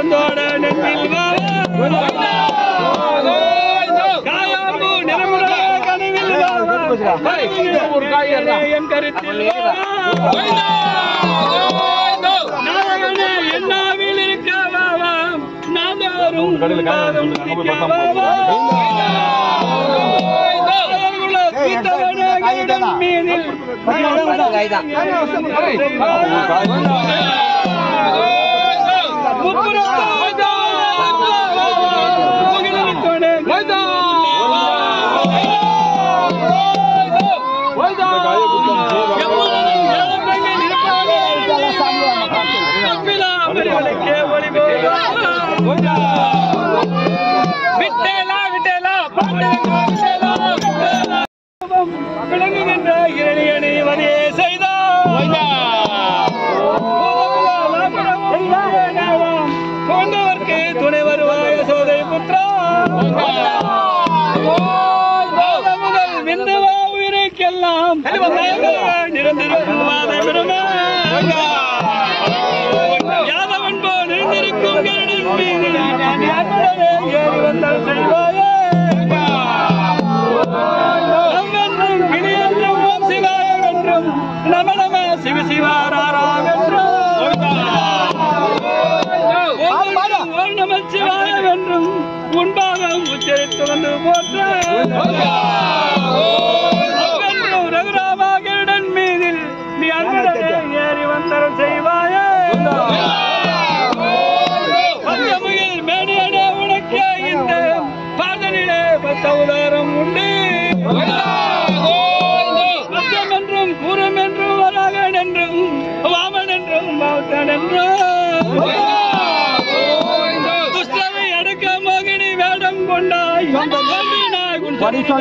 வந்தோட நெஞ்சில் வாவா காயாம்பு நிறமுற கனவில் வாவா என் கருத்தில் வாவா நாயகனே என்னாவில் இருக்க வாவா நாதாரும் பாதம் திக்க வாவா நாயகுல சீதவனே கைடன் மீதில் விட்டேலா விட்டேலா விட்டேலா விட்டேலா விளங்குகின்ற இரணியணி வதையே செய்தார் கொண்டவர்க்கு துணை வருவாய சோதை புத்திரா முதல் விந்தவா உயிரைக்கெல்லாம் நிரந்தரவாத பெருமை யாதவன் போல் இருந்திருக்கும் கருடன் மீது அன்புடனே ஏறி வந்தால் செல்வாயே நம்பென்றும் கிளியென்றும் ஓம் சிவாயம் என்றும் நம நம சிவ சிவாராராம் என்றும் ஒவ்வொன்றும் ஓம் நம சிவாயம் என்றும் உன்பாகம் உச்சரித்து வந்து போற்ற நம்பென்றும் ரகுராமா கருடன் மீதில் நீ அன்புடனே ஏறி வந்தரம் செய்வாயே பஞ்சமுகில் மேனியனே உனக்கே இந்த பாதலிலே பத்த உதாரம் உண்டு மச்சம் என்றும் கூறம் என்றும் வராகன் என்றும் வாமன் என்றும் பௌத்தன் என்றும் துஷ்டரை அடக்க மோகினி வேடம் கொண்டாய் வந்தினாய் உன்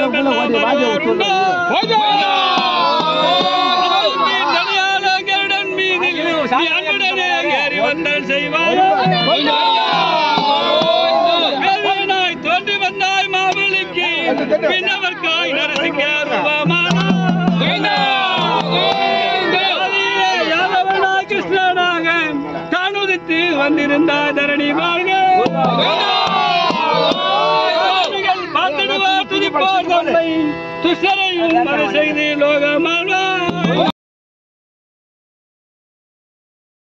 தனியாத கருடன் மீதில் நீ அன்புடனே ஏறி வந்தால் செய்வாயா வேலனாய் தோன்றி வந்தாய் மாவலிக்கு பின்னவர்க்காய் நரசிக்க யாதவனாய் கிருஷ்ணனாக தானுதித்து வந்திருந்தாய் தரணி வாழ்க பார்த்திடுவார் துதிப்போர் தம்மை துஷரையும் மறு செய்து லோகமாழ்வ